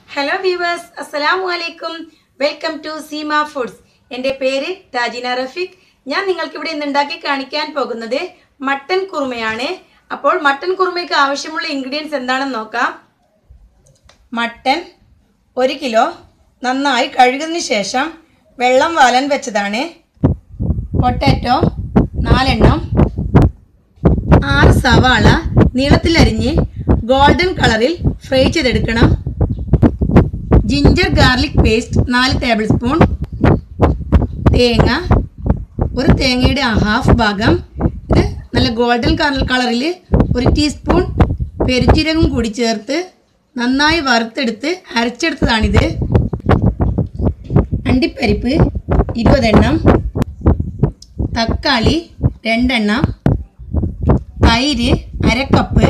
hello viewers അസ്സലാമു അലൈക്കും welcome to Seema foods എൻ്റെ പേര് രാജിന റഫീഖ് ഞാൻ നിങ്ങൾക്ക് ഇവിടെ ഇന്ന് ഉണ്ടാക്കി കാണിക്കാൻ പോകുന്നത് മട്ടൻ കുറുമയാണ് അപ്പോൾ മട്ടൻ കുറുമയ്ക്ക് ആവശ്യമുള്ള ഇൻഗ്രീഡിയൻസ് എന്താണെന്ന് നോക്കാം മട്ടൻ ഒരു കിലോ നന്നായി കഴുകിയതിന് ശേഷം വെള്ളം വാലാൻ വെച്ചതാണ് പൊട്ടാറ്റോ നാലെണ്ണം ആറ് സവാള നീളത്തിലരിഞ്ഞ് ഗോൾഡൻ കളറിൽ ഫ്രൈ ചെയ്തെടുക്കണം ജിഞ്ചർ ഗാർലിക് പേസ്റ്റ് നാല് ടേബിൾ സ്പൂൺ തേങ്ങ ഒരു തേങ്ങയുടെ ഹാഫ് ഭാഗം ഇത് നല്ല ഗോൾഡൻ കളറിൽ ഒരു ടീസ്പൂൺ പെരുജീരകം കൂടി ചേർത്ത് നന്നായി വറുത്തെടുത്ത് അരച്ചെടുത്തതാണിത് അണ്ടിപ്പരിപ്പ് ഇരുപതെണ്ണം തക്കാളി രണ്ടെണ്ണം തൈര് അരക്കപ്പ്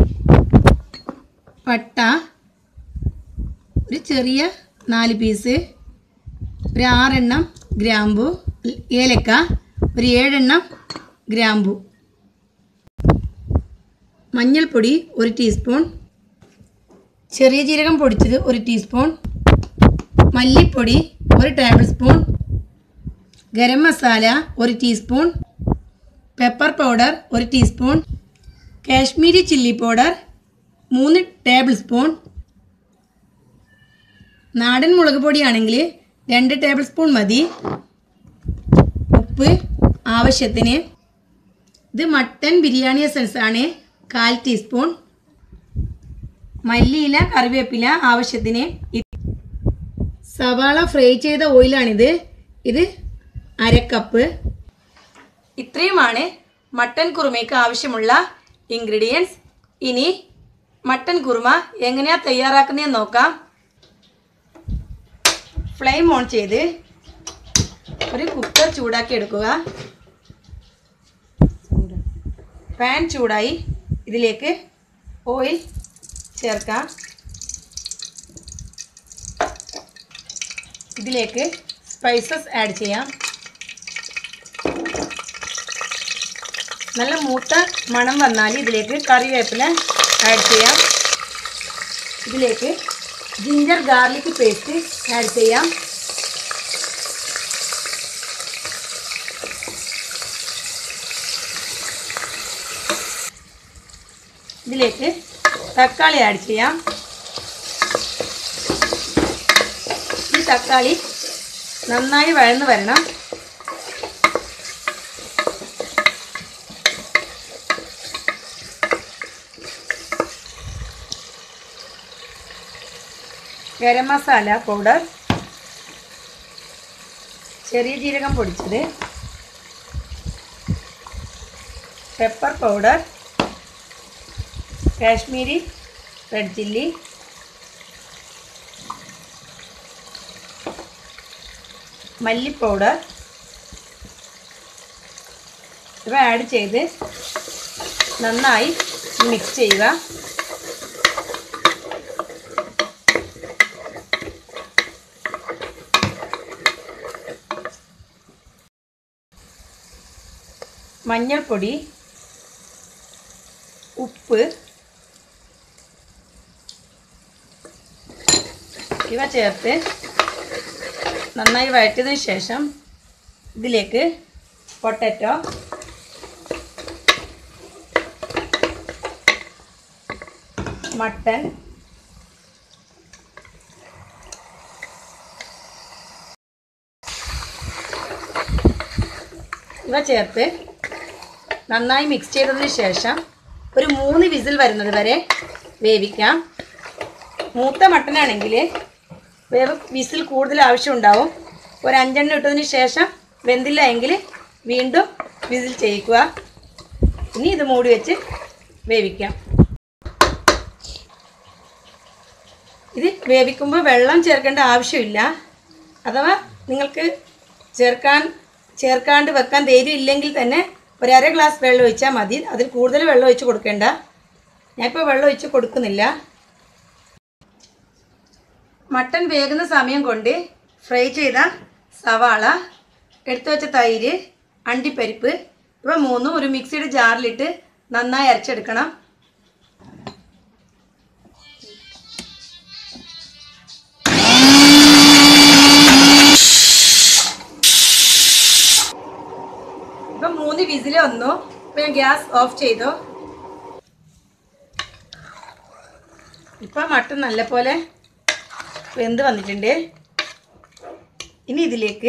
പട്ട ഒരു ചെറിയ നാല് പീസ് ഒരു ആറെണ്ണം ഗ്രാമ്പു ഏലക്ക ഒരു ഏഴെണ്ണം ഗ്രാമ്പു മഞ്ഞൾപ്പൊടി ഒരു ടീസ്പൂൺ ചെറിയ ജീരകം പൊടിച്ചത് ഒരു ടീസ്പൂൺ മല്ലിപ്പൊടി ഒരു ടേബിൾ സ്പൂൺ ഗരം മസാല ഒരു ടീസ്പൂൺ പെപ്പർ പൗഡർ ഒരു ടീസ്പൂൺ കാശ്മീരി ചില്ലി പൗഡർ മൂന്ന് ടേബിൾ സ്പൂൺ നാടൻ മുളക് പൊടിയാണെങ്കിൽ രണ്ട് ടേബിൾ സ്പൂൺ മതി ഉപ്പ് ആവശ്യത്തിന് ഇത് മട്ടൻ ബിരിയാണി എസൻസ് ആണ് കാൽ ടീസ്പൂൺ മല്ലിയില കറിവേപ്പില ആവശ്യത്തിന് സവാള ഫ്രൈ ചെയ്ത ഓയിലാണിത് ഇത് അരക്കപ്പ് ഇത്രയുമാണ് മട്ടൻ കുറുമയ്ക്ക് ആവശ്യമുള്ള ഇൻഗ്രീഡിയൻസ് ഇനി മട്ടൻ കുറുമ എങ്ങനെയാ തയ്യാറാക്കുന്നതെന്ന് നോക്കാം ഫ്ലെയിം ഓൺ ചെയ്ത് ഒരു കുക്കർ ചൂടാക്കി എടുക്കുക പാൻ ചൂടായി ഇതിലേക്ക് ഓയിൽ ചേർക്കാം ഇതിലേക്ക് സ്പൈസസ് ആഡ് ചെയ്യാം നല്ല മൂത്ത മണം വന്നാൽ ഇതിലേക്ക് കറിവേപ്പില ആഡ് ചെയ്യാം ഇതിലേക്ക് ജിഞ്ചർ ഗാർലിക് പേസ്റ്റ് ആഡ് ചെയ്യാം ഇതിലേക്ക് തക്കാളി ആഡ് ചെയ്യാം ഈ തക്കാളി നന്നായി വഴന്ന് വരണം ഗരം മസാല പൗഡർ ചെറിയ ജീരകം പൊടിച്ചത് pepper powder Kashmiri red chilli മല്ലി പൗഡർ ഇവ ആഡ് ചെയ്ത് നന്നായി മിക്സ് ചെയ്യുക മഞ്ഞൾപ്പൊടി ഉപ്പ് ഇവ ചേർത്ത് നന്നായി വഴറ്റിയതിന് ശേഷം ഇതിലേക്ക് പൊട്ടറ്റോ മട്ടൻ ഇവ ചേർത്ത് നന്നായി മിക്സ് ചെയ്തതിന് ശേഷം ഒരു മൂന്ന് വിസിൽ വരുന്നത് വരെ വേവിക്കാം മൂത്ത മട്ടനാണെങ്കിൽ വേവ് വിസിൽ കൂടുതൽ ആവശ്യമുണ്ടാവും ഒരു അഞ്ചെണ്ണം ഇട്ടതിന് ശേഷം വെന്തില്ല എങ്കിൽ വീണ്ടും വിസിൽ ചെയ്യിക്കുക ഇനി ഇത് മൂടി വെച്ച് വേവിക്കാം ഇത് വേവിക്കുമ്പോൾ വെള്ളം ചേർക്കേണ്ട ആവശ്യമില്ല അഥവാ നിങ്ങൾക്ക് ചേർക്കാൻ ചേർക്കാണ്ട് വെക്കാൻ ധൈര്യം ഇല്ലെങ്കിൽ തന്നെ ഒരു അര ഗ്ലാസ് വെള്ളം ഒഴിച്ചാൽ മതി അതിൽ കൂടുതൽ വെള്ളം ഒഴിച്ച് കൊടുക്കേണ്ട ഞാനിപ്പോൾ വെള്ളം ഒഴിച്ച് കൊടുക്കുന്നില്ല മട്ടൻ വേകുന്ന സമയം കൊണ്ട് ഫ്രൈ ചെയ്ത സവാള എടുത്തു വെച്ച തൈര് അണ്ടിപ്പരിപ്പ് ഇവ മൂന്നും ഒരു മിക്സിയുടെ ജാറിലിട്ട് നന്നായി അരച്ചെടുക്കണം ഇപ്പം ഞാൻ ഗ്യാസ് ഓഫ് ചെയ്തു ഇപ്പം മട്ടൻ നല്ലപോലെ വെന്ത് വന്നിട്ടുണ്ട് ഇനി ഇതിലേക്ക്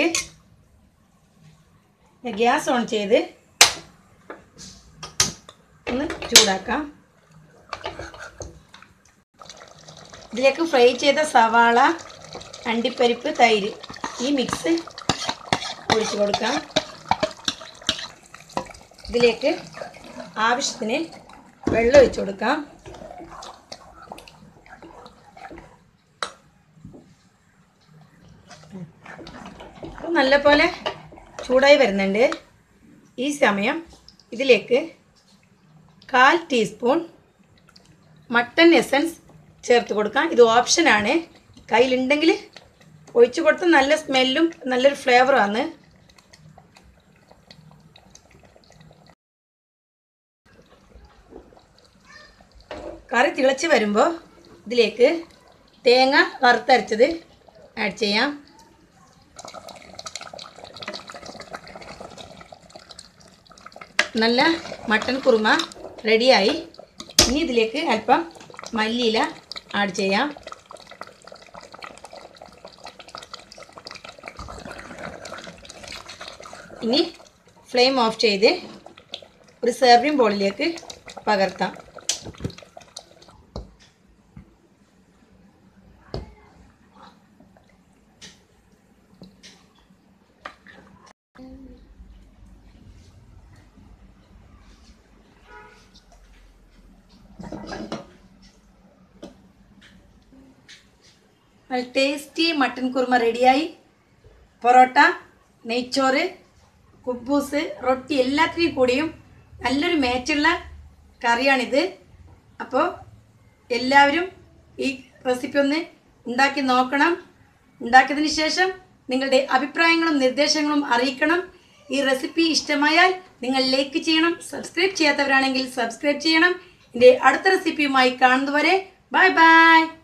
ഞാൻ ഗ്യാസ് ഓൺ ചെയ്ത് ഒന്ന് ചൂടാക്കാം ഇതിലേക്ക് ഫ്രൈ ചെയ്ത സവാള അണ്ടിപ്പരിപ്പ് തൈര് ഈ മിക്സ് ഒഴിച്ച് കൊടുക്കാം ഇതിലേക്ക് ആവശ്യത്തിന് വെള്ളം ഒഴിച്ച് കൊടുക്കാം അപ്പോൾ നല്ലപോലെ ചൂടായി വരുന്നുണ്ട് ഈ സമയം ഇതിലേക്ക് കാൽ ടീസ്പൂൺ മട്ടൺ എസൻസ് ചേർത്ത് കൊടുക്കാം ഇത് ഓപ്ഷനാണ് കയ്യിലുണ്ടെങ്കിൽ ഒഴിച്ചു കൊടുത്ത നല്ല സ്മെല്ലും നല്ലൊരു ഫ്ലേവറുമാണ് കറി തിളച്ച് വരുമ്പോൾ ഇതിലേക്ക് തേങ്ങ വറുത്തരച്ചത് ആഡ് ചെയ്യാം നല്ല മട്ടൻ കുറുമ റെഡിയായി ഇനി ഇതിലേക്ക് അല്പം മല്ലിയില ആഡ് ചെയ്യാം ഇനി ഫ്ലെയിം ഓഫ് ചെയ്ത് ഒരു സെർവിങ് ബോളിലേക്ക് പകർത്താം നല്ല ടേസ്റ്റി മട്ടൻ കുറുമ റെഡിയായി പൊറോട്ട നെയ്ച്ചോറ് കുബൂസ് റൊട്ടി എല്ലാത്തിനും കൂടിയും നല്ലൊരു മേച്ചുള്ള കറിയാണിത് അപ്പോൾ എല്ലാവരും ഈ റെസിപ്പി ഒന്ന് ഉണ്ടാക്കി നോക്കണം ഉണ്ടാക്കിയതിന് ശേഷം നിങ്ങളുടെ അഭിപ്രായങ്ങളും നിർദ്ദേശങ്ങളും അറിയിക്കണം ഈ റെസിപ്പി ഇഷ്ടമായാൽ നിങ്ങൾ ലൈക്ക് ചെയ്യണം സബ്സ്ക്രൈബ് ചെയ്യാത്തവരാണെങ്കിൽ സബ്സ്ക്രൈബ് ചെയ്യണം എൻ്റെ അടുത്ത റെസിപ്പിയുമായി കാണുന്നതുവരെ ബൈ ബൈ